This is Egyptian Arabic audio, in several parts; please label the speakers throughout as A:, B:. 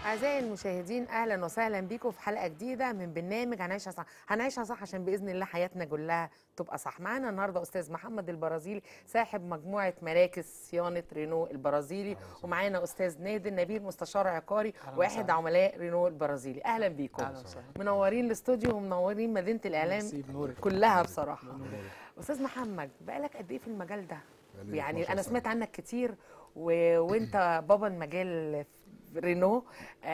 A: أعزائي المشاهدين أهلا وسهلا بيكم في حلقة جديدة من برنامج هنعيشها صح هنعيشها صح عشان بإذن الله حياتنا كلها تبقى صح معانا النهاردة أستاذ محمد البرازيلي صاحب مجموعة مراكز صيانة رينو البرازيلي ومعانا أستاذ نادر نبيل مستشار عقاري
B: أهلا
A: واحد
B: وسهلا.
A: عملاء رينو البرازيلي أهلا بيكم
B: أهلا وسهلا.
A: منورين الاستوديو ومنورين مدينة الإعلام
B: ميرسي، بنورك.
A: كلها بصراحة أستاذ محمد بقالك قد إيه في المجال ده؟
C: بقالي
A: يعني
C: 12
A: أنا
C: سنة.
A: سمعت عنك كتير و... وأنت بابا المجال في رينو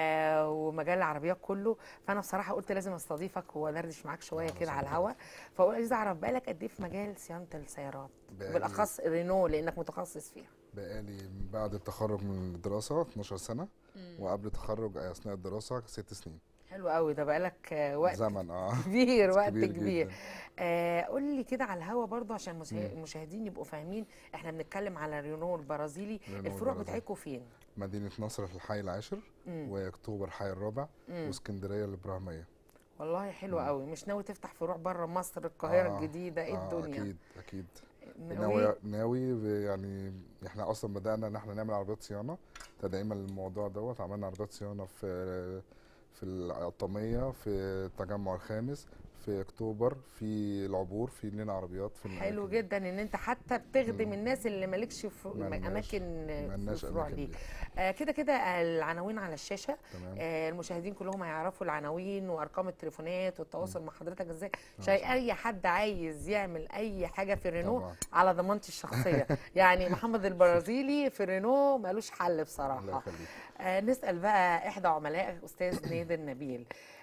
A: آه ومجال العربيات كله فانا بصراحه قلت لازم استضيفك وادردش معاك شويه كده على الهوا فاقول عايز اعرف بقالك قد ايه في مجال صيانه السيارات
C: بقالي-
A: بالاخص رينو لانك متخصص فيها
C: بقالي بعد التخرج من الدراسة 12 سنة وقبل التخرج أثناء الدراسة ست سنين
A: حلو قوي ده بقالك آه، وقت
C: زمن اه
A: كبير وقت
C: كبير
A: كبير
C: جداً.
A: آه قول لي كده على الهوا برضو عشان المشا- المشاهدين يبقوا فاهمين احنا بنتكلم على رينو البرازيلي
C: رينو
A: الفروع
C: البرازيلي.
A: بتاعتكم فين
C: مدينة نصر في الحي العاشر وأكتوبر الحي الرابع واسكندرية الإبراهيمية
A: والله حلو قوي مش ناوي تفتح فروع بره مصر القاهره
C: آه،
A: الجديده ايه
C: آه
A: الدنيا
C: أكيد أكيد
A: ناوي
C: ناوي ناوي ب- يعني احنا أصلا بدأنا إن احنا نعمل عربيات صيانة تدعيما للموضوع دوت عملنا عربيات صيانة في في القطامية في التجمع الخامس في أكتوبر في العبور في لنا عربيات في
A: حلو
C: الأماكن دي.
A: جدا ان انت حتى بتخدم الناس اللي مالكش في
C: ملناش-
A: اماكن
C: ملناش
A: في فروع
C: أماكن
A: ليك
C: دي.
A: آه كده كده العناوين على الشاشه
C: تمام.
A: آه المشاهدين كلهم هيعرفوا العناوين وارقام التليفونات والتواصل مع حضرتك ازاي عشان اي حد عايز يعمل اي حاجه في رينو
C: طبعا.
A: على ضمانتي الشخصيه يعني محمد البرازيلي في رينو مالوش حل
C: الله
A: بصراحه
C: يخليك
A: آه نسال بقى احدى عملاء استاذ نادر نبيل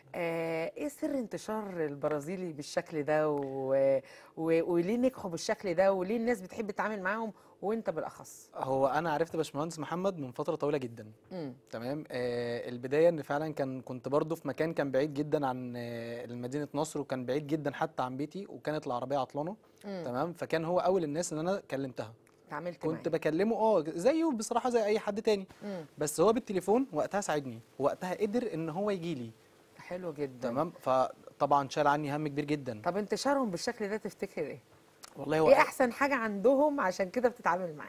A: آه ايه سر انتشار البرازيلي بالشكل ده و... و... وليه نجحوا بالشكل ده وليه الناس بتحب تتعامل معاهم وانت بالاخص
B: هو انا عرفت باشمهندس محمد من فتره طويله جدا
A: امم
B: تمام آه البدايه ان فعلا كان كنت برضو في مكان كان بعيد جدا عن آه مدينه نصر وكان بعيد جدا حتى عن بيتي وكانت العربيه عطلانه تمام فكان هو اول الناس اللي انا كلمتها
A: اتعاملت
B: كنت
A: معاه
B: بكلمه اه زيه بصراحه زي اي حد تاني
A: مم.
B: بس هو بالتليفون وقتها ساعدني وقتها قدر ان هو يجي لي
A: حلو جدا
B: تمام فطبعا شال عني هم كبير جدا
A: طب انتشارهم بالشكل ده تفتكر ايه
B: والله هو
A: ايه احسن حاجه عندهم عشان كده بتتعامل معاهم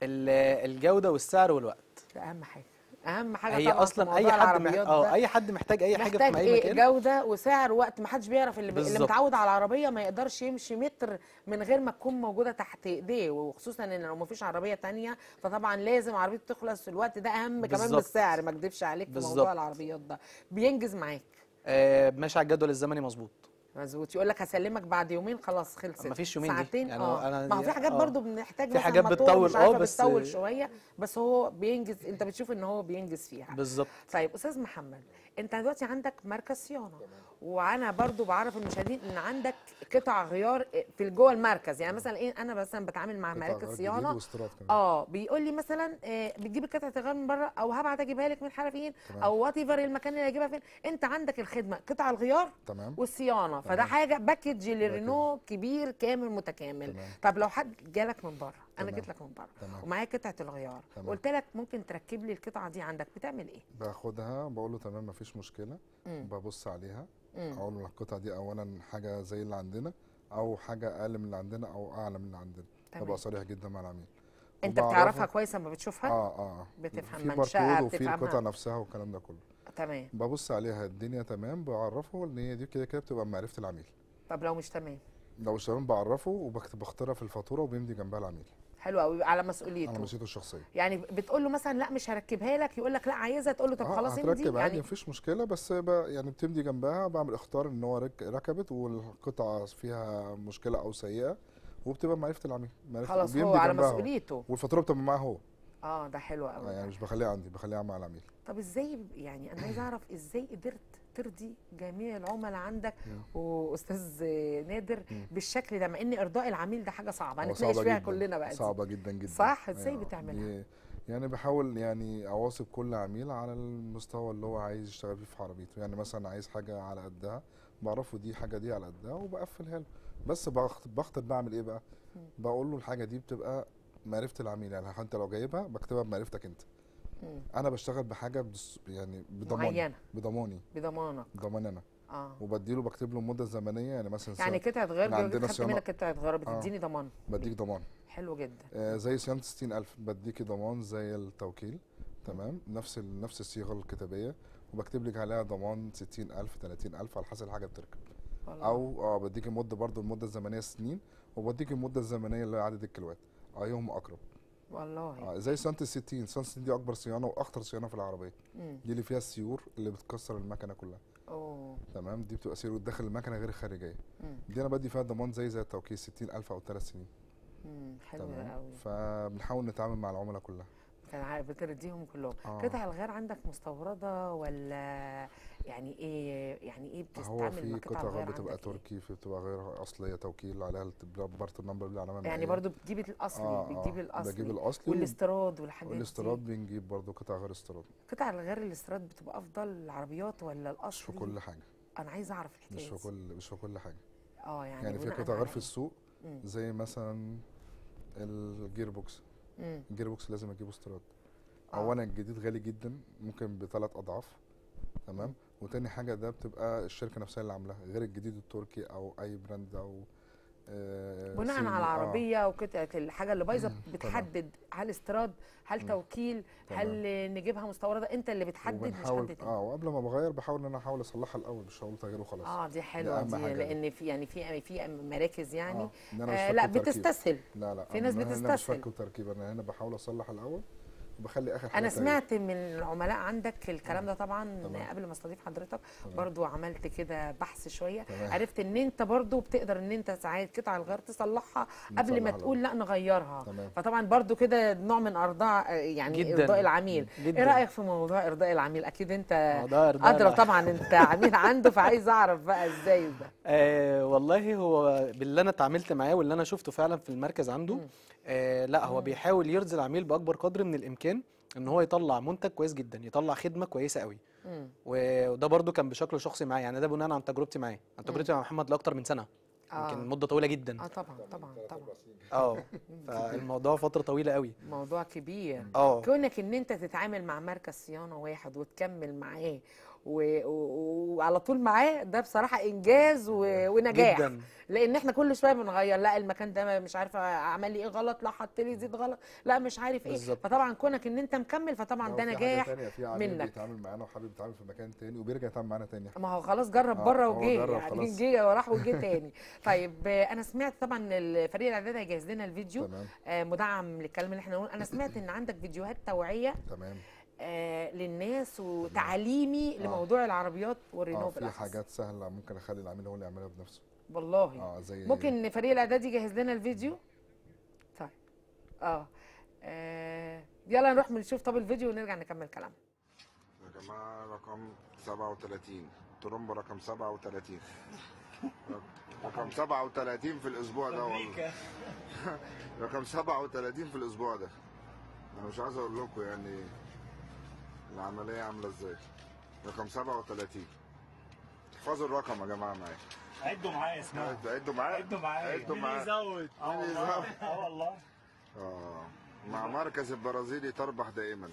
B: ال- الجوده والسعر والوقت
A: ده اهم حاجه اهم حاجه
B: هي
A: طبعا في
B: اصلا اي
A: موضوع
B: حد مح...
A: العربيات
B: اه
A: ده.
B: اي حد محتاج اي حاجه
A: محتاج
B: في اي
A: ايه
B: مكان
A: جوده وسعر وقت ما حدش بيعرف اللي, اللي
B: بالظبط.
A: متعود على العربيه ما يقدرش يمشي متر من غير ما تكون موجوده تحت ايديه وخصوصا ان لو ما فيش عربيه تانية فطبعا لازم عربيته تخلص في الوقت ده اهم كمان من
B: بالظبط.
A: السعر ما اكدبش عليك في موضوع
B: بالظبط.
A: العربيات ده بينجز معاك
B: آه ماشي على الجدول الزمني مظبوط
A: مظبوط يقول لك هسلمك بعد يومين خلاص خلصت
B: مفيش يومين دي.
A: ساعتين
B: يعني
A: اه
B: أنا
A: ما هو في
B: دي-
A: حاجات
B: آه.
A: برضو بنحتاج
B: في
A: مثلا
B: حاجات
A: موتور
B: بتطول،
A: مش عارفة
B: آه، بس-
A: بتطول شويه بس هو بينجز انت بتشوف ان هو بينجز فيها
B: بالظبط
A: طيب استاذ محمد انت دلوقتي عندك مركز صيانه وانا برضو بعرف المشاهدين ان عندك قطع غيار في جوه المركز يعني مثلا ايه انا مثلا بتعامل مع
C: قطع
A: مراكز
C: غيار جديد
A: صيانه
C: واستيراد كمان.
A: اه بيقول لي مثلا آه بتجيب قطعه الغيار من بره او هبعت اجيبها لك من حرفيين او وات ايفر المكان اللي اجيبها فين انت عندك الخدمه قطع الغيار
C: تمام
A: والصيانه فده حاجه باكج للرينو كبير كامل متكامل
C: تمام.
A: طب لو حد جالك من بره انا
C: تمام.
A: جيت لك من بره
C: تمام.
A: ومعايا قطعه الغيار
C: تمام.
A: قلت لك ممكن تركب لي القطعه دي عندك بتعمل ايه
C: باخدها بقول له تمام مفيش مشكله
A: مم.
C: ببص عليها
A: مم.
C: اقول له القطعه دي اولا حاجه زي اللي عندنا او حاجه اقل من اللي عندنا او اعلى من اللي عندنا
A: تمام.
C: ببقى صريح جدا مع العميل
A: انت
C: وبعرفه-
A: بتعرفها كويس لما بتشوفها
C: اه اه
A: بتفهم
C: في
A: منشأها،
C: باركود وفي
A: بتفهمها.
C: القطع نفسها والكلام ده كله
A: تمام
C: ببص عليها الدنيا تمام بعرفه ان هي دي كده كده بتبقى معرفه العميل
A: طب لو مش تمام
C: لو مش تمام بعرفه وبختارها في الفاتوره وبيمضي جنبها العميل
A: حلو قوي على
C: على
A: مسؤوليته
C: مسؤوليته الشخصيه
A: يعني بتقول له مثلا لا مش هركبها لك يقول لك لا عايزها تقول له طب
C: آه،
A: خلاص امضي
C: هتركب عادي
A: يعني
C: مفيش مشكله بس ب- يعني بتمضي جنبها بعمل اختار ان هو رك- ركبت والقطعه فيها مشكله او سيئه وبتبقى معرفه العميل معرفة
A: خلاص هو
C: وبيمضي
A: على
C: جنبها هو.
A: مسؤوليته
C: والفاتوره بتبقى معاه هو
A: اه ده حلو
C: آه،
A: قوي
C: يعني مش بخليها عندي بخليها مع العميل
A: طب ازاي يعني انا عايزه اعرف ازاي قدرت ترضي جميع العملاء عندك واستاذ نادر بالشكل ده مع ان ارضاء العميل ده حاجه صعبه
C: هو
A: هنتناقش
C: صعبة
A: فيها
C: جداً،
A: كلنا بقى دي.
C: صعبه جدا جدا
A: صح؟ إزاي
C: أيوة.
A: بتعملها؟
C: دي- يعني بحاول يعني اواصب كل عميل على المستوى اللي هو عايز يشتغل فيه في عربيته يعني مثلا عايز حاجه على قدها بعرفه دي حاجه دي على قدها وبقفلها له بس بخت- بختار بعمل ايه بقى بقول له الحاجه دي بتبقى معرفه العميل يعني انت لو جايبها بكتبها بمعرفتك انت
A: مم.
C: انا بشتغل بحاجه بدس يعني بضماني
A: معينة.
C: بضماني
A: بضمانك
C: بضمان انا
A: اه
C: وبديله بكتب له المده الزمنيه يعني مثلا
A: يعني
C: سنة
A: قطعه غير
C: إحنا عندنا
A: خدت
C: صيانة-
A: منك قطعه غير بتديني ضمان
C: بديك ضمان
A: حلو جدا
C: آه زي صيانه 60000 بديكي ضمان زي التوكيل تمام نفس ال... نفس الصيغه الكتابيه وبكتب لك عليها ضمان 60000 30000 على حسب الحاجه بتركب
A: والله.
C: او اه بديك المده برضو المده الزمنيه سنين وبديك المده الزمنيه اللي هي عدد الكيلوات ايهم اقرب
A: والله
C: آه زي صيانه ال 60 صيانه ال 60 دي اكبر صيانه واخطر صيانه في العربيه
A: مم.
C: دي اللي فيها السيور اللي بتكسر المكنه كلها
A: اوه
C: تمام دي بتبقى سيور داخل المكنه غير الخارجيه
A: مم.
C: دي انا بدي فيها ضمان زي زي التوكيل 60000 او 3 سنين
A: مم. حلو ده
C: تمام
A: قوي
C: فبنحاول نتعامل مع العملاء كلها
A: كان عارف بترديهم كلهم
C: آه.
A: قطع الغيار عندك مستورده ولا يعني ايه يعني ايه
C: هو
A: بتستعمل
C: في
A: مع قطع
C: قطع غير
A: الغيار
C: بتبقى
A: عندك إيه؟
C: تركي في بتبقى غير اصليه توكيل عليها بارت النمبر بالعلامه
A: يعني
C: المائية.
A: برضو بتجيب الاصلي
C: آه، آه،
A: بتجيب الاصلي
C: بجيب الاصلي
A: والاستيراد والحاجات
C: والاستيراد
A: دي
C: بنجيب برضو قطع غير استيراد
A: قطع الغيار الاستيراد بتبقى افضل العربيات ولا
C: مش
A: الاصلي
C: في كل حاجه
A: انا عايزه اعرف الحكايه
C: مش في
A: دي.
C: كل مش في كل حاجه
A: اه يعني
C: يعني في
A: بناء
C: قطع غير
A: على
C: في
A: إيه؟
C: السوق
A: مم.
C: زي مثلا الجير بوكس
A: مم.
C: الجير بوكس لازم اجيبه استيراد
A: آه.
C: اولا الجديد غالي جدا ممكن بثلاث اضعاف تمام وتاني حاجه ده بتبقى الشركه نفسها اللي عاملاها غير الجديد التركي او اي براند او آه،
A: بناء
C: صيني.
A: على
C: آه.
A: العربيه وقطعه الحاجه اللي بايظه
C: مم.
A: بتحدد هل استيراد هل
C: مم.
A: توكيل هل نجيبها مستورده انت اللي بتحدد مش
C: وبنحاول
A: حد تاني
C: اه وقبل ما بغير بحاول ان انا احاول اصلحها الاول مش هقول تغيير وخلاص
A: اه دي حلوه
C: أهم
A: دي,
C: حاجة دي.
A: لان في يعني في في مراكز يعني
C: آه. إن أنا مش
A: آه
C: فك
A: لا
C: وتركيب.
A: بتستسهل
C: لا لا
A: في ناس
C: أنا هنا مش
A: بتستسهل.
C: فك وتركيب انا هنا بحاول اصلح الاول وبخلي اخر حاجه
A: انا
C: تغيير.
A: سمعت من العملاء عندك الكلام ده طبعا
C: تمام.
A: قبل ما استضيف حضرتك
C: تمام.
A: برضو عملت كده بحث شويه
C: تمام.
A: عرفت ان انت برضو بتقدر ان انت ساعات قطع الغيار تصلحها قبل ما
C: نصلح
A: تقول لا نغيرها
C: تمام.
A: فطبعا برضو كده نوع من ارضاء يعني
B: جداً.
A: ارضاء العميل
B: جداً.
A: ايه رايك في موضوع ارضاء العميل اكيد انت
B: موضوع إرضاء
A: ادرى
B: العميل.
A: طبعا انت عميل عنده فعايز اعرف بقى ازاي ده
B: آه والله هو باللي انا اتعاملت معاه واللي انا شفته فعلا في المركز عنده
A: مم.
B: آه لا هو بيحاول يرضي العميل باكبر قدر من الامكان ان هو يطلع منتج كويس جدا يطلع خدمه كويسه قوي
A: مم.
B: و- وده برضو كان بشكل شخصي معايا يعني ده بناء عن تجربتي معاه عن تجربتي مع محمد لاكتر من سنه
A: اه
B: يمكن مده طويله جدا
A: اه طبعا طبعا طبعا
B: اه فالموضوع فتره طويله قوي
A: موضوع كبير
B: اه
A: كونك ان انت تتعامل مع مركز صيانه واحد وتكمل معاه و- و- وعلى طول معاه ده بصراحه انجاز و- ونجاح
B: جدا
A: لان احنا كل شويه بنغير لا المكان ده مش عارفه عمل لي ايه غلط لا حط لي زيت غلط لا مش عارف ايه
B: بالظبط.
A: فطبعا كونك ان انت مكمل فطبعا
C: لو
A: ده
C: في حاجة
A: نجاح
C: تانية في عميل
A: منك.
C: بيتعامل معانا وحابب يتعامل في مكان تاني وبيرجع يتعامل معانا تاني
A: ما هو خلاص جرب
C: آه،
A: بره
C: هو
A: وجه
C: جرب
A: يعني
C: خلاص.
A: جه وراح وجه تاني طيب آه، انا سمعت طبعا إن الفريق الاعداد هيجهز لنا الفيديو
C: تمام
A: آه، مدعم للكلام اللي احنا نقول انا سمعت ان عندك فيديوهات توعيه
C: تمام
A: آه، للناس وتعليمي
C: آه.
A: لموضوع العربيات
C: اه
A: والرينو
C: في
A: بالأخص.
C: حاجات سهله ممكن اخلي العميل هو اللي يعملها بنفسه
A: والله
C: اه زي
A: ممكن فريق الاعداد يجهز لنا الفيديو طيب اه, آه. يلا نروح نشوف طب الفيديو ونرجع نكمل كلامنا
D: يا جماعة رقم 37 ترومبا رقم 37 رقم 37 في الأسبوع ده والله رقم 37 في الأسبوع ده أنا مش عايز أقول لكم يعني العملية عاملة إزاي رقم 37 احفظوا الرقم يا جماعة معايا
E: عدوا معايا اسمعوا
D: عدوا معايا
E: عدوا معايا
D: عدوا
E: مين
D: معايا
E: يزود اه
D: مين
E: والله
D: يزود؟
E: اه والله
D: آه مع مركز البرازيلي تربح دائما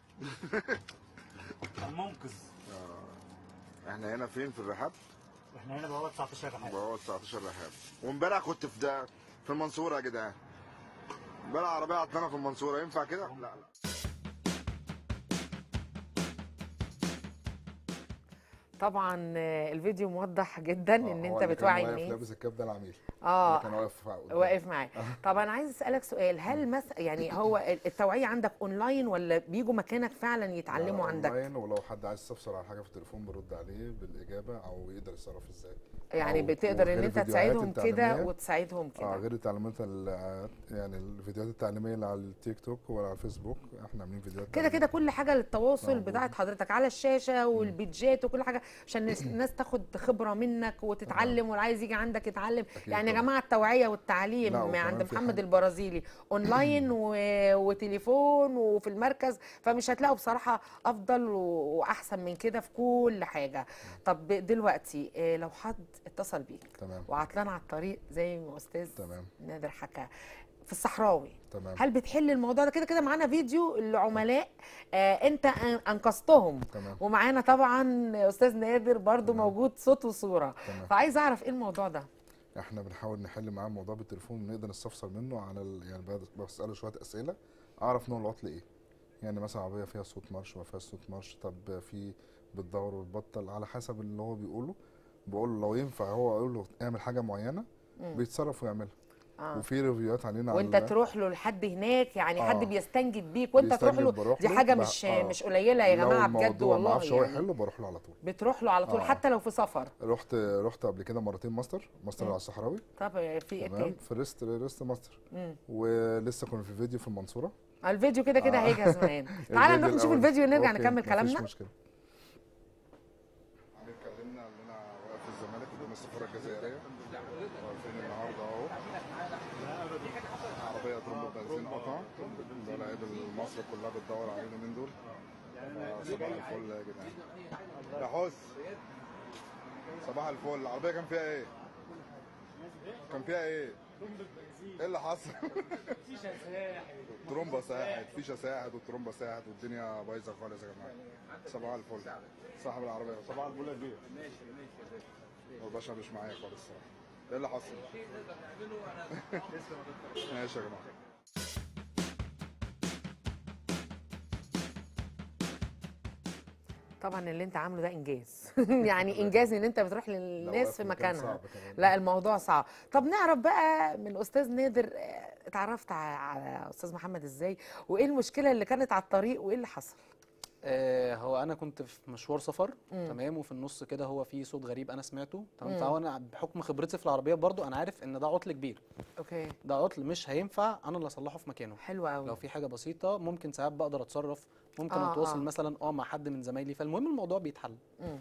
E: المنقذ
D: احنا هنا فين في الرحاب؟
E: احنا هنا بقى 19 حاجه
D: بقى 19 رحاب وامبارح كنت في ده في المنصوره يا جدعان امبارح عربيه عطلانه في المنصوره ينفع كده؟ لا لا
A: طبعا آه، الفيديو موضح جدا
C: آه،
A: ان
C: هو
A: انت
C: اللي كان
A: بتوعي
C: واقف
A: الناس
C: لابس الكاب ده العميل
A: اه
C: اللي كان واقف قدام.
A: واقف معاه طب انا عايز اسالك سؤال هل مس يعني هو التوعيه عندك اونلاين ولا بيجوا مكانك فعلا يتعلموا
C: لا،
A: عندك
C: أونلاين، ولو حد عايز يستفسر على حاجه في التليفون برد عليه بالاجابه او يقدر يتصرف ازاي
A: يعني
C: أو-
A: بتقدر ان
C: وغير
A: انت
C: الفيديوهات
A: تساعدهم كده
C: التعليمية.
A: وتساعدهم
C: اه
A: كده
C: غير التعليمات ال- يعني الفيديوهات التعليميه اللي على التيك توك وعلى الفيسبوك احنا عاملين فيديوهات
A: كده كده كل حاجه للتواصل
C: موجود.
A: بتاعت حضرتك على الشاشه والبيدجات وكل حاجه عشان الناس- الناس تاخد خبره منك وتتعلم واللي عايز يجي عندك يتعلم
C: أكيد
A: يعني يا
C: طبعا.
A: جماعه التوعيه والتعليم
C: لا، وكمان
A: عند
C: في
A: محمد
C: حاجة-
A: البرازيلي اونلاين و... وتليفون وفي المركز فمش هتلاقوا بصراحه افضل و... واحسن من كده في كل حاجه طب دلوقتي إيه، لو حد اتصل بيك
C: تمام
A: وعطلان على الطريق زي ما استاذ
C: تمام
A: نادر حكى في الصحراوي
C: تمام
A: هل بتحل الموضوع ده كده كده معانا فيديو العملاء آه انت أن- انقذتهم
C: تمام
A: ومعانا طبعا استاذ نادر برضو
C: تمام.
A: موجود صوت وصوره
C: تمام
A: فعايز اعرف ايه الموضوع ده
C: احنا بنحاول نحل معاه الموضوع بالتليفون ونقدر نستفسر منه على ال... يعني بس- بساله شويه اسئله اعرف نوع العطل ايه يعني مثلا عربيه فيها صوت مارش وما فيهاش صوت مارش طب في بتدور وتبطل على حسب اللي هو بيقوله بقول له لو ينفع هو اقول له اعمل حاجه معينه
A: مم.
C: بيتصرف ويعملها
A: اه
C: وفي ريفيوهات علينا
A: وانت
C: على
A: تروح له لحد هناك يعني
C: آه.
A: حد بيستنجد بيك وانت تروح
C: بيستنجد
A: له
C: بروح
A: دي
C: له،
A: حاجه
C: ب-
A: مش
C: آه.
A: مش قليله يا
C: لو
A: جماعه بجد
C: الموضوع ما
A: والله
C: اعرفش هو
A: يعني
C: يحله بروح له على طول
A: بتروح له على طول
C: آه.
A: حتى لو في سفر
C: رحت رحت قبل كده مرتين ماستر ماستر
A: مم.
C: على الصحراوي
A: طب في ايه
C: تمام
A: تاني
C: في ريست ريست ماستر
A: مم.
C: ولسه كنا في فيديو في المنصوره
A: الفيديو كده كده
C: آه.
A: هيجهز معانا تعالى نروح نشوف
C: الأول.
A: الفيديو ونرجع
C: أوكي،
A: نكمل
C: مفيش
A: كلامنا
C: مشكله اتكلمنا اننا واقف في الزمالك قدام السفاره الجزائريه واقفين النهارده اهو عربيه ترمب بنزين قطع ده العيب اللي مصر كلها بتدور عليه اليومين دول آه، صباح الفل يا جدعان يا حس صباح الفل العربيه كان فيها ايه؟ كان فيها ايه؟ ايه اللي حصل؟ الترومبه ساحت فيشه ساحت والترومبه ساحت والدنيا بايظه خالص يا جماعه صباح الفل صاحب العربيه صباح الفل يا كبير هو الباشا مش معايا خالص الصراحه ايه اللي حصل؟ ماشي يا جماعه
A: طبعا اللي انت عامله ده انجاز يعني انجاز ان انت بتروح للناس في مكانها لا الموضوع صعب طب نعرف بقى من استاذ نادر آه، اتعرفت ع- على استاذ محمد ازاي وايه المشكله اللي كانت على الطريق وايه اللي حصل
B: آه هو انا كنت في مشوار سفر
A: مم.
B: تمام وفي النص كده هو في صوت غريب انا سمعته تمام
A: مم.
B: فهو انا بحكم خبرتي في العربيه برضو انا عارف ان ده عطل كبير
A: اوكي
B: ده عطل مش هينفع انا اللي اصلحه في مكانه
A: حلو قوي
B: لو في حاجه بسيطه ممكن ساعات بقدر اتصرف ممكن
A: آه،
B: اتواصل
A: آه.
B: مثلا اه مع حد من زمايلي فالمهم الموضوع بيتحل
A: مم.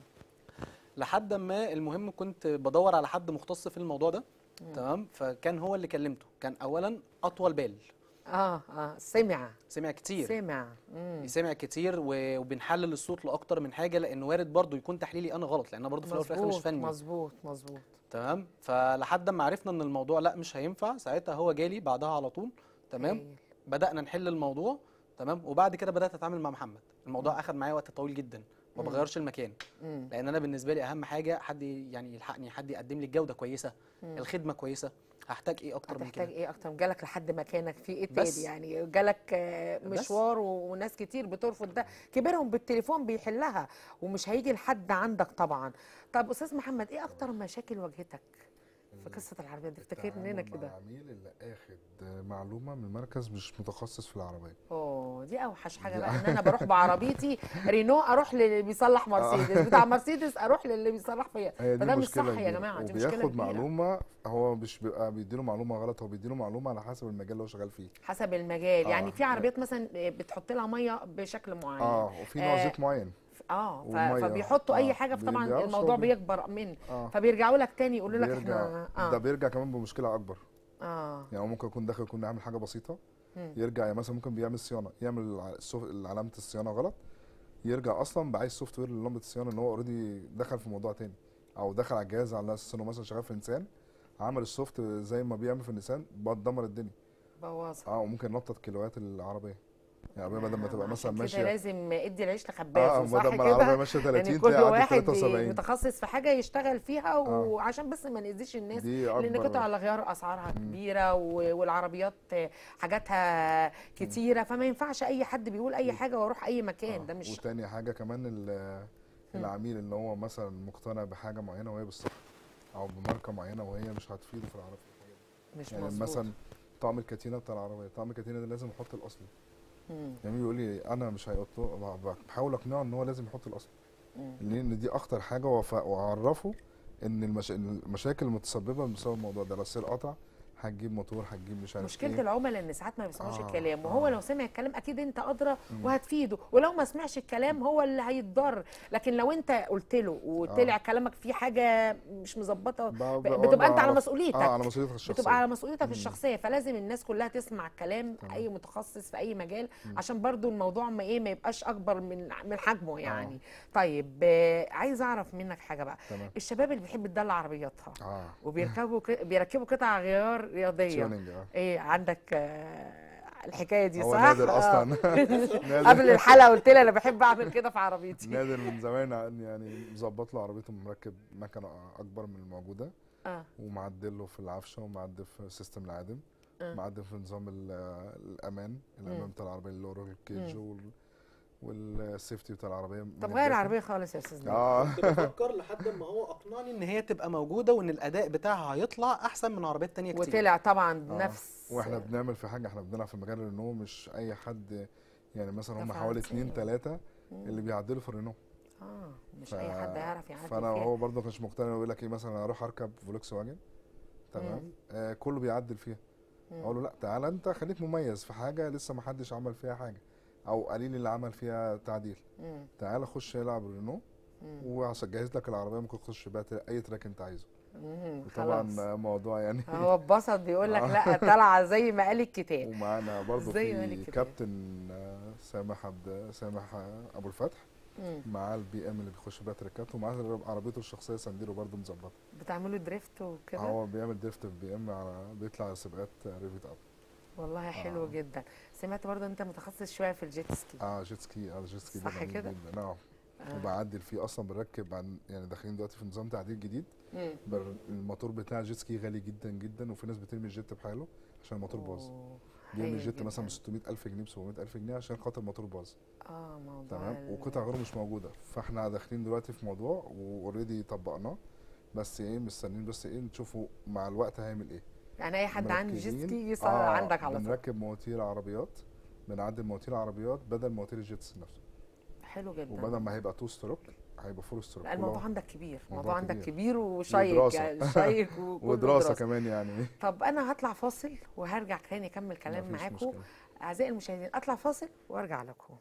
B: لحد ما المهم كنت بدور على حد مختص في الموضوع ده تمام فكان هو اللي كلمته كان اولا اطول بال
A: اه اه سمع
B: سمع كتير
A: سمع مم.
B: سمع كتير و- وبنحلل الصوت لاكتر من حاجه لان وارد برضو يكون تحليلي انا غلط لان انا برضو في الاول وفي الاخر مش
A: مظبوط
B: فني
A: مظبوط مظبوط
B: تمام فلحد ما عرفنا ان الموضوع لا مش هينفع ساعتها هو جالي بعدها على طول تمام
A: هايل.
B: بدانا نحل الموضوع تمام وبعد كده بدات اتعامل مع محمد الموضوع اخذ معايا وقت طويل جدا ما
A: مم.
B: بغيرش المكان
A: مم.
B: لان انا بالنسبه لي اهم حاجه حد يعني يلحقني حد يقدم لي الجوده كويسه
A: مم.
B: الخدمه كويسه هحتاج ايه اكتر من
A: هتحتاج
B: كده
A: ايه اكتر جالك لحد مكانك في ايه
B: بس.
A: تاني يعني جالك آه،
B: بس.
A: مشوار و- وناس كتير بترفض ده كبيرهم بالتليفون بيحلها ومش هيجي لحد عندك طبعا طب استاذ محمد ايه اكتر مشاكل واجهتك في قصه العربيه دي افتكر لنا
C: التعامل
A: كده
C: مع عميل اللي اخد معلومه من مركز مش متخصص في العربيه
A: اوه دي اوحش حاجه
C: دي
A: بقى ان انا بروح بعربيتي رينو اروح للي بيصلح مرسيدس بتاع مرسيدس اروح للي بيصلح فيا
C: هي دي
A: فده مش صح
C: مشكله
A: يا
C: كبيرة.
A: جماعه دي مشكله
C: وبياخد
A: كبيره
C: معلومه هو مش بيبقى بيديله معلومه غلط هو بيديله معلومه على حسب المجال اللي هو شغال فيه
A: حسب المجال
C: آه.
A: يعني في عربيات مثلا بتحط لها ميه بشكل معين
C: اه وفي نوع
A: آه،
C: زيت معين
A: اه ف-
C: ومية.
A: فبيحطوا اي
C: آه،
A: حاجه فطبعا
C: بيرجعوا
A: الموضوع
C: شغل.
A: بيكبر منه
C: اه
A: فبيرجعوا لك تاني يقولوا لك
C: بيرجع
A: احنا
C: ده
A: اه
C: بيرجع كمان بمشكله اكبر
A: اه
C: يعني هو ممكن يكون داخل يكون عامل حاجه بسيطه
A: مم.
C: يرجع يعني مثلا ممكن بيعمل صيانه يعمل الع- السوف- علامه الصيانه غلط يرجع اصلا بعايز سوفت وير للمبه الصيانه ان هو اوريدي دخل في موضوع تاني او دخل على الجهاز على اساس انه مثلا شغال في نيسان عمل السوفت زي ما بيعمل في النيسان دمر الدنيا
A: بوظها
C: اه وممكن نطط كيلوات العربيه يعني العربيه بدل ما تبقى
A: عشان
C: مثلا
A: كده
C: ماشيه
A: لازم ادي العيش
C: اه
A: لخبازه صح
C: بدل ما العربيه
A: كده
C: ماشيه
A: يعني
C: 30
A: كل
C: تلاقي عدت
A: واحد
C: 73
A: متخصص في حاجه يشتغل فيها
C: آه.
A: وعشان بس ما نأذيش الناس
C: دي
A: لان قطع
C: اكبر
A: الغيار اسعارها كبيره و- والعربيات حاجاتها كتيره فما ينفعش اي حد بيقول اي حاجه واروح اي مكان
C: آه.
A: ده مش
C: وتاني حاجه كمان ال- العميل ان هو مثلا مقتنع بحاجه معينه وهي بالصح او بماركه معينه وهي مش هتفيده في العربيه
A: مش
C: يعني
A: مظبوط
C: مثلا طعم الكاتينه بتاع العربيه طعم الكاتينه ده لازم احط الاصلي
A: مم.
C: جميل يقول لي انا مش هيحطه بحاول اقنعه ان هو لازم يحط الاصلي
A: مم.
C: لان دي اخطر حاجه وأف- واعرفه ان المشا... إن المشاكل المتسببه بسبب الموضوع ده لو السير قطع هتجيب موتور هتجيب مش عارف
A: مشكله
C: ايه
A: العملاء ان ساعات ما بيسمعوش
C: آه،
A: الكلام وهو
C: آه.
A: لو سمع الكلام اكيد انت ادرى وهتفيده ولو ما سمعش الكلام هو اللي هيتضر لكن لو انت قلت له وطلع كلامك فيه حاجه مش مظبطه
C: ب-
A: ب-
C: ب-
A: بتبقى انت على
C: بعرف-
A: مسؤوليتك
C: اه على مسؤوليتك الشخصيه
A: بتبقى على مسؤوليتك الشخصيه فلازم الناس كلها تسمع كلام
C: تمام.
A: اي متخصص في اي مجال عشان برضو الموضوع ما ايه ما يبقاش اكبر من من حجمه يعني طيب آه، عايز اعرف منك حاجه بقى
C: تمام
A: الشباب اللي بيحب تدلع عربياتها
C: اه
A: وبيركبوا ك- بيركبوا قطع غيار رياضيه
C: تيونينج اه
A: ايه عندك آه، الحكايه دي
C: هو
A: صح
C: نادر
A: آه.
C: اصلا
A: قبل
C: نادر
A: الحلقه قلت لي انا بحب اعمل كده في عربيتي
C: نادر من زمان عن- يعني مظبط له عربيته مركب مكنه اكبر من الموجوده
A: اه
C: ومعدل له في العفشه ومعدل في سيستم العادم
A: آه.
C: معدل في نظام ال- الامان الامان
A: مم.
C: بتاع العربيه اللي هو الكيج
A: مم.
C: وال والسيفتي بتاع العربيه من
A: طب غير
C: الداخل.
A: العربيه خالص يا استاذ نبيل.
C: اه
B: كنت بفكر لحد ما هو اقنعني ان هي تبقى موجوده وان الاداء بتاعها هيطلع احسن من عربيات تانية كتير
A: وطلع طبعا
C: آه.
A: نفس
C: واحنا بنعمل في حاجه احنا بنلعب في مجال الرينو مش اي حد يعني مثلا هم
A: دفع
C: حوالي
A: كتير.
C: اتنين تلاته
A: مم.
C: اللي بيعدلوا في الرينو
A: اه مش
C: ف-
A: اي حد يعرف يعدل
C: فانا
A: فيها
C: هو برضه ما كانش مقتنع يقول لك ايه مثلا انا اروح اركب فولكس واجن تمام آه كله بيعدل فيها
A: مم.
C: اقول له لا تعالى انت خليك مميز في حاجه لسه ما حدش عمل فيها حاجه او قليل اللي عمل فيها تعديل
A: مم.
C: تعالى خش العب رينو
A: مم.
C: وهجهز لك العربيه ممكن تخش بقى ت- اي تراك انت عايزه
A: مم.
C: طبعا
A: خلاص
C: موضوع يعني
A: هو اتبسط بيقول لك
C: آه.
A: لا طالعه زي ما قال الكتاب
C: ومعانا برضه
A: زي ما
C: في
A: قال كده.
C: كابتن آه، سامح عبد سامح آه، ابو الفتح
A: مم.
C: معاه البي ام اللي بيخش بيها تريكات ومعاه عربيته الشخصيه سانديرو برضه مظبطه
A: بتعملوا دريفت وكده
C: هو بيعمل دريفت في بي ام على بيطلع على سباقات ريفيت اب
A: والله حلو
C: آه.
A: جدا سمعت برضه انت متخصص شويه في الجيت سكي
C: اه جيت سكي اه جيت سكي ده
A: صح
C: جميل
A: كده؟
C: جدا اه
A: آه.
C: وبعدل فيه اصلا بنركب عن يعني داخلين دلوقتي في نظام تعديل جديد
A: مم.
C: بر- الموتور بتاع الجيت سكي غالي جدا جدا وفي ناس بترمي الجيت بحاله عشان الموتور باظ
A: أوه،
C: بيرمي
A: هايل
C: الجيت مثلا ب
A: جداً.
C: 600000 جنيه ب 700000 جنيه عشان خاطر الموتور باظ
A: اه موضوع
C: تمام
A: ال-
C: وقطع غيره مش موجوده فاحنا داخلين دلوقتي في موضوع واوريدي طبقناه بس ايه مستنيين بس ايه نشوفوا مع الوقت هيعمل ايه
A: يعني اي حد عنده جيت
C: مركزين.
A: سكي يصير
C: آه،
A: عندك على طول
C: بنركب مواتير عربيات بنعدل مواتير عربيات بدل مواتير الجيتس نفسه
A: حلو جدا
C: وبدل ما هيبقى تو ستروك هيبقى فور ستروك
A: لا الموضوع
C: كله-
A: عندك كبير الموضوع
C: موضوع
A: عندك
C: كبير.
A: كبير وشيق
C: ودراسة.
A: يعني شيق وكله
C: ودراسه
A: دراسة.
C: كمان يعني
A: طب انا هطلع فاصل وهرجع تاني اكمل كلام
C: مفيش
A: معاكم
C: مشكلة.
A: اعزائي المشاهدين اطلع فاصل وارجع لكم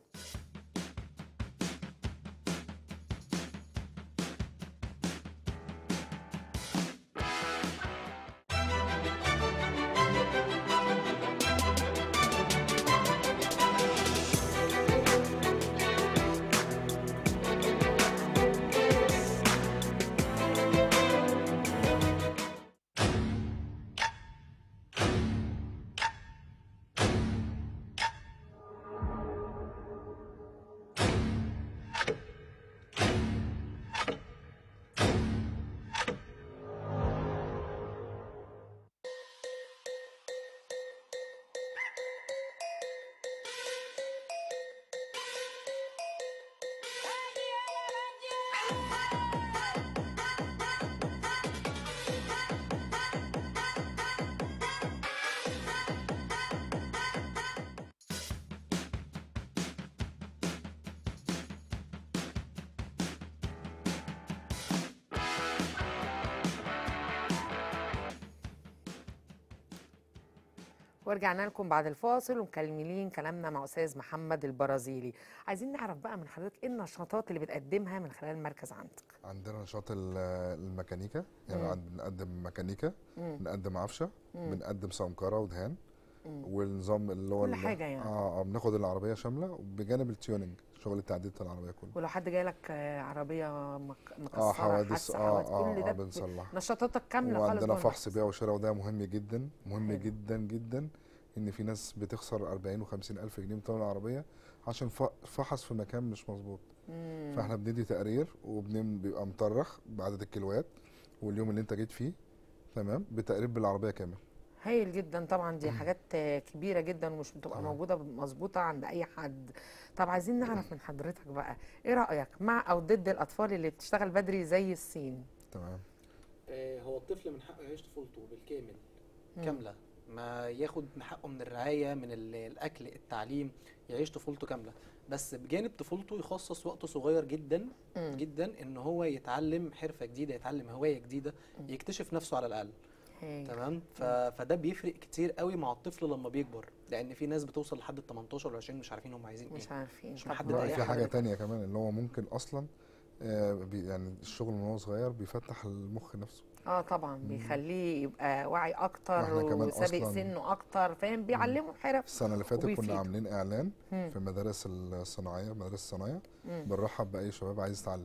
A: ورجعنا لكم بعد الفاصل ومكملين كلامنا مع استاذ محمد البرازيلي عايزين نعرف بقى من حضرتك ايه النشاطات اللي بتقدمها من خلال المركز عندك
C: عندنا نشاط ال- الميكانيكا يعني
A: مم.
C: عند- بنقدم ميكانيكا
A: مم.
C: بنقدم عفشه
A: مم.
C: بنقدم سمكره ودهان
A: مم.
C: والنظام اللي هو
A: كل
C: ال-
A: حاجة يعني.
C: اه آه، بناخد العربيه شامله بجانب التيوننج شغل التعديل بتاع العربيه كله
A: ولو حد جاي لك آه، عربيه مك- مكسره
C: اه حوادث
A: حادثه
C: اه
A: حوادث
C: اه,
A: كل
C: آه
A: ده
C: بنصلح
A: نشاطاتك كامله خالص
C: وعندنا
A: جوه
C: فحص
A: المركز.
C: بيع وشراء وده مهم جدا مهم
A: حلو.
C: جدا جدا ان في ناس بتخسر 40 و50 الف جنيه من ثمن العربيه عشان ف- فحص في مكان مش مظبوط
A: مم.
C: فاحنا بندي تقرير وبيبقى مطرخ بعدد الكيلوات واليوم اللي انت جيت فيه تمام بتقرير بالعربيه كامل
A: هايل جدا طبعا دي حاجات آه، كبيره جدا ومش بتبقى
C: تمام.
A: موجوده مظبوطه عند اي حد طب عايزين نعرف من حضرتك بقى ايه رايك مع او ضد الاطفال اللي بتشتغل بدري زي الصين
C: تمام
B: آه، هو الطفل من حقه يعيش طفولته بالكامل
A: مم.
B: كامله ما ياخد من حقه من الرعايه من ال- الاكل التعليم يعيش طفولته كامله بس بجانب طفولته يخصص وقت صغير جدا
A: مم.
B: جدا ان هو يتعلم حرفه جديده يتعلم هوايه جديده
A: مم.
B: يكتشف نفسه على الاقل
A: هايل.
B: تمام ف... فده بيفرق كتير قوي مع الطفل لما بيكبر لان في ناس بتوصل لحد ال 18 وال 20 مش عارفين هم عايزين
A: مش
B: ايه
A: عارفين
B: مش
A: طب
B: محدد
A: رأيك
B: أي
C: لا في حاجه
B: حضرتك.
C: تانية كمان اللي هو ممكن اصلا آه بي يعني الشغل من هو صغير بيفتح المخ نفسه
A: اه طبعا بيخليه يبقى واعي اكتر
C: وإحنا كمان
A: وسابق
C: أصلاً-
A: سنه اكتر فاهم بيعلمه حرف
C: السنه اللي فاتت
A: وبيفيده.
C: كنا عاملين اعلان
A: مم.
C: في المدارس الصناعيه مدارس الصنايع
A: مم.
C: بنرحب باي شباب عايز يتعلم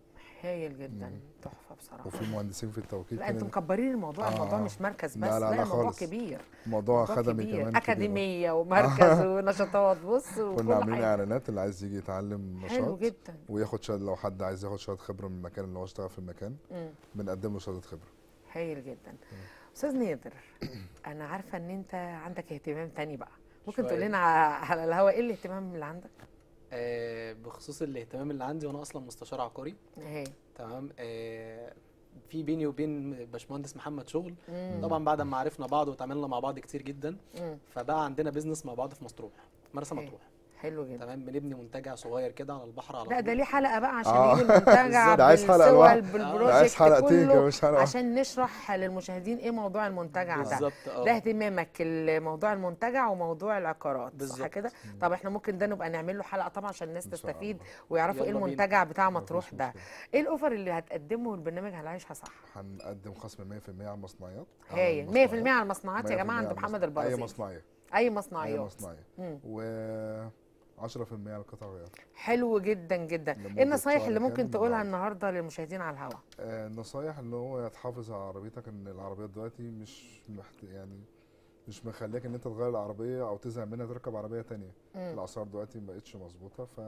A: هايل جدا
C: مم.
A: تحفه بصراحه
C: وفي مهندسين في التوكيل
A: لا
C: كان
A: انتم مكبرين الموضوع
C: آه.
A: الموضوع مش مركز بس
C: لا، لا، لا
A: الموضوع
C: خالص.
A: كبير
C: موضوع
A: موضوع
C: خدمي
A: كبير.
C: كمان كبير.
A: اكاديميه ومركز ونشاطات بص
C: كنا
A: وكل
C: عاملين
A: حاجه
C: اعلانات اللي عايز يجي يتعلم
A: حلو
C: نشاط
A: جدا
C: وياخد شهاده لو حد عايز ياخد شهاده خبره من المكان اللي هو اشتغل في المكان
A: مم.
C: بنقدم له شهاده خبره
A: هايل جدا استاذ نادر انا عارفه ان انت عندك اهتمام تاني بقى ممكن
B: شوية.
A: تقول لنا ع- على الهوا ايه الاهتمام اللي عندك
B: آه، بخصوص الاهتمام اللي عندي وانا اصلا مستشار عقاري
A: اهي
B: تمام آه، في بيني وبين باشمهندس محمد شغل
A: مم.
B: طبعا بعد ما عرفنا بعض وتعاملنا مع بعض كتير جدا
A: مم.
B: فبقى عندنا بيزنس مع بعض في مطروح مرسى
A: أوكي.
B: مطروح
A: حلو جدا
B: تمام بنبني منتجع صغير كده على البحر على
A: لا
B: طول
A: ده ليه حلقه بقى عشان
C: آه.
A: يجي المنتجع
C: ده عايز حلقة
A: بالصور
C: لوحده.
A: بالبروجكت
C: ده عايز حلقتين كده
A: كله
C: مش حلقة
A: عشان نشرح للمشاهدين ايه موضوع المنتجع ده
B: بالظبط اه
A: ده اهتمامك موضوع المنتجع وموضوع العقارات صح
B: بالظبط.
A: كده طب احنا ممكن ده نبقى نعمل له حلقه طبعا عشان الناس
C: إن شاء
A: تستفيد
C: الله.
A: ويعرفوا ايه
B: يلا بينا.
A: المنتجع بتاع
C: مفيش
A: مطروح ده
C: مشكلة.
A: ايه الاوفر اللي هتقدمه البرنامج هنعيشها صح
C: هنقدم خصم 100% على المصنعيات
A: هايل 100% على المصنعات يا
C: 100%
A: جماعه عند
C: على
A: محمد
C: المصنع- اي
A: البرازيلي
C: مصنعيه
A: اي
C: اي
A: مصنعيات
C: مصنعيه
A: مم.
C: و 10% على القطع غيار
A: حلو جدا جدا
C: لمدة
A: ايه النصايح
C: شهر
A: اللي ممكن
C: كامل
A: تقولها
C: بالعرض.
A: النهارده للمشاهدين على الهواء
C: آه، النصايح اللي هو تحافظ على عربيتك ان العربيات دلوقتي مش محت... يعني مش مخليك ان انت تغير العربيه او تزهق منها تركب عربيه تانية
A: مم.
C: الاسعار دلوقتي ما بقتش مظبوطه ف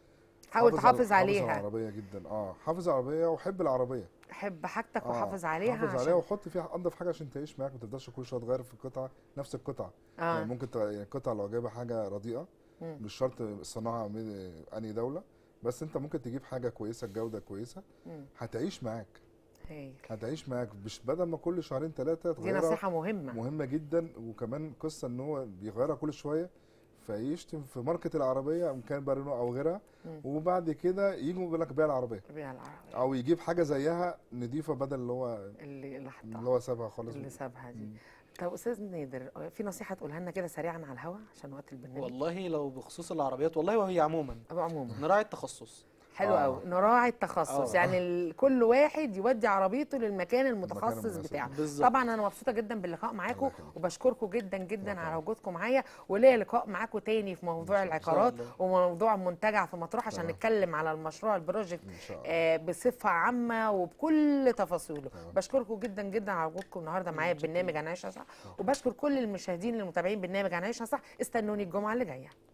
A: حاول
C: حافظ على-
A: تحافظ
C: حافظ على
A: عليها
C: العربيه جدا اه حافظ على العربيه وحب العربيه
A: حب حاجتك
C: آه،
A: وحافظ عليها
C: حافظ عليها
A: عشان
C: وحط فيها انضف حاجه عشان تعيش معاك ما تفضلش كل شويه تغير في القطعه نفس القطعه يعني
A: اه
C: ممكن ت- يعني القطعه لو جايبه حاجه رديئه
A: مم.
C: مش شرط الصناعه من انهي دوله بس انت ممكن تجيب حاجه كويسه الجوده كويسه
A: مم.
C: هتعيش معاك
A: هايل
C: هتعيش معاك مش بدل ما كل شهرين ثلاثه
A: دي
C: تغيرها
A: نصيحه مهمه
C: مهمه جدا وكمان قصه ان هو بيغيرها كل شويه فيشتم في ماركه العربيه ان كان بارينو او غيرها
A: مم.
C: وبعد كده يجوا يقول لك بيع العربيه
A: بيع العربية
C: او يجيب حاجه زيها نضيفه بدل اللي هو
A: اللي اللي حطها
C: اللي هو سابها خالص
A: اللي سابها دي
C: مم.
A: طب استاذ نادر في نصيحه تقولها لنا كده سريعا على الهوا عشان وقت البرنامج
B: والله لو بخصوص العربيات والله وهي عموما
A: أو عموما
B: نراعي التخصص
A: حلو
C: آه.
A: قوي نراعي التخصص
B: آه.
A: يعني ال- كل واحد يودي عربيته للمكان المتخصص
C: المناسب.
A: بتاعه
B: بالظبط
A: طبعا انا مبسوطه جدا باللقاء معاكم
C: الله يخليك.
A: وبشكركم جدا جدا
C: الله
A: على
C: يخليك.
A: وجودكم معايا وليا لقاء معاكم تاني في موضوع
C: إن شاء الله.
A: العقارات
B: إن شاء
A: وموضوع منتجع في مطروح عشان
C: تمام.
A: نتكلم على المشروع البروجكت
C: ان شاء الله
A: آه، بصفه عامه وبكل تفاصيله
C: تمام.
A: بشكركم جدا جدا على وجودكم النهارده معايا في برنامج انا عايشه صح وبشكر كل المشاهدين المتابعين برنامج انا عايشه صح استنوني الجمعه اللي جايه